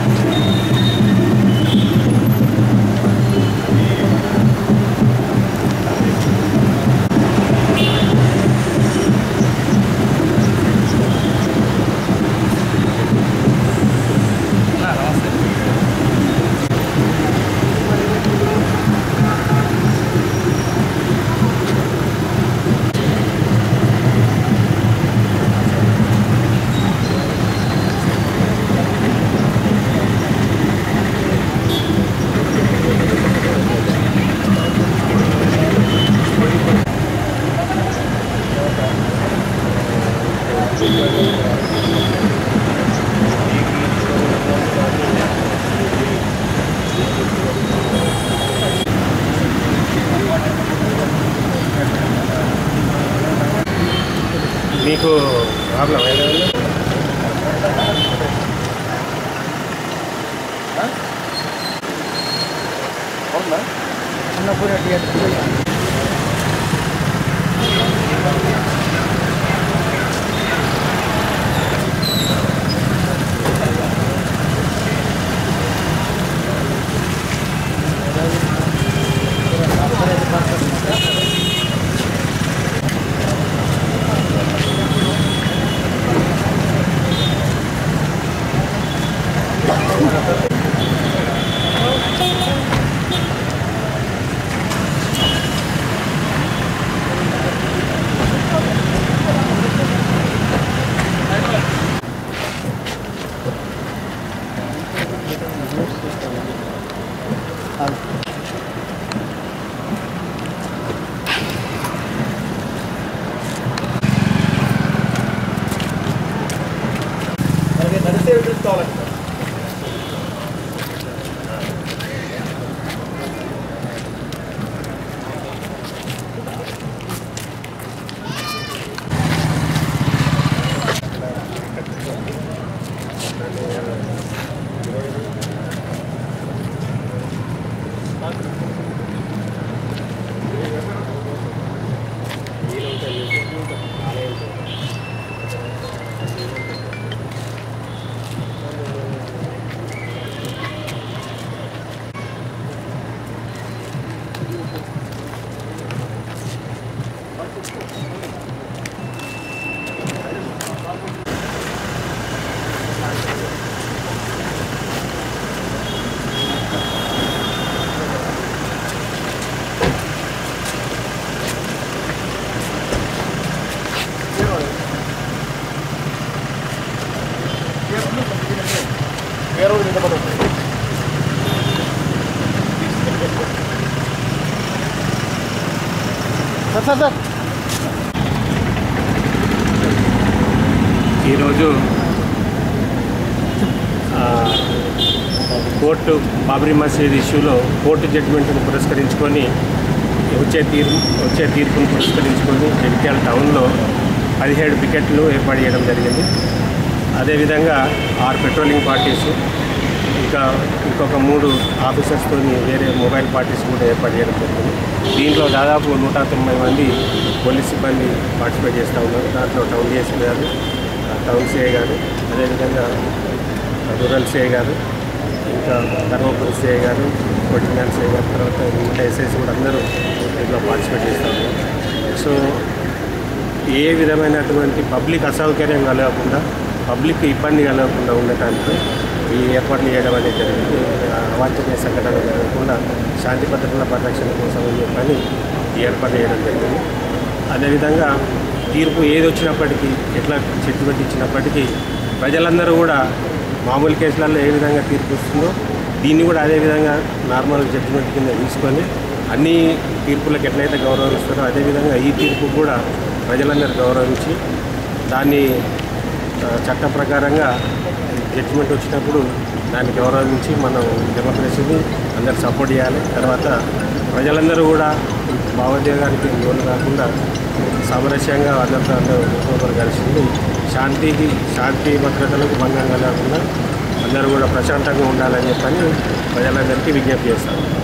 మీకు ప్రాబ్లం ఏదైనా అన్నపూర్ణ థియేటర్ నడిస్తే కావాలండి వేరే వాళ్ళు నిలబడి సార్ సార్ సార్ ఈరోజు ఆ, కోర్టు బాబ్రీ మసీద్ ఇష్యూలో కోర్టు జడ్జిమెంట్ను పురస్కరించుకొని వచ్చే తీర్పు వచ్చే తీర్పును పురస్కరించుకొని జగిత్యాల టౌన్లో పదిహేడు పికెట్లు ఏర్పాటు చేయడం జరిగింది అదేవిధంగా ఆరు పెట్రోలింగ్ పార్టీస్ ఇంకా ఇంకొక మూడు ఆఫీసర్స్తో వేరే మొబైల్ పార్టీస్ కూడా ఏర్పాటు చేయడం జరిగింది దీంట్లో దాదాపు నూట తొంభై మంది పోలీస్ సిబ్బంది పార్టిసిపేట్ చేస్తూ ఉన్నారు దాంట్లో టౌన్ డిఎస్పీ గారు ఆ, టౌన్ సిఐ గారు అదేవిధంగా రూరల్ సిఐ గారు ఇంకా ధర్మపురి సిఐ గారు కొట్టినాల్ సిఐ గారు తర్వాత ఇంకా ఎస్ఐస్ కూడా అందరూ దీంట్లో పార్టిసిపేట్ చేస్తూ ఉన్నారు సో ఏ విధమైనటువంటి పబ్లిక్ అసౌకర్యం కలగకుండా పబ్లిక్ ఇబ్బంది కలగకుండా ఉండటానికి ఈ ఏర్పాట్లు చేయడం అనేది జరిగింది అవాంఛనీయ సంఘటనలు జరగకుండా శాంతి భద్రతల పరిరక్షణ కోసం అని చెప్పని ఈ ఏర్పాటు చేయడం జరిగింది అదేవిధంగా తీర్పు ఏది వచ్చినప్పటికీ ఎట్లా జడ్జిమెంట్ ఇచ్చినప్పటికీ ప్రజలందరూ కూడా మామూలు కేసులలో ఏ విధంగా తీర్పు ఇస్తుందో దీన్ని కూడా అదే విధంగా నార్మల్ జడ్జిమెంట్ కింద తీసుకొని అన్ని తీర్పులకు ఎట్లయితే గౌరవిస్తారో అదేవిధంగా ఈ తీర్పు కూడా ప్రజలందరూ గౌరవించి దాన్ని ఆ, చట్ట ప్రకారంగా జడ్జిమెంట్ వచ్చినప్పుడు దాన్ని గౌరవించి మనం డెమోక్రసీని అందరు సపోర్ట్ చేయాలి తర్వాత ప్రజలందరూ కూడా భావోద్వేగానికి లోను కాకుండా సామరస్యంగా అందరితో అందరూ ఒకరు కలిసింది శాంతికి శాంతి భద్రతలకు భంగం కలగకుండా అందరూ కూడా ప్రశాంతంగా ఉండాలని చెప్పని ప్రజలందరికీ విజ్ఞప్తి చేస్తాను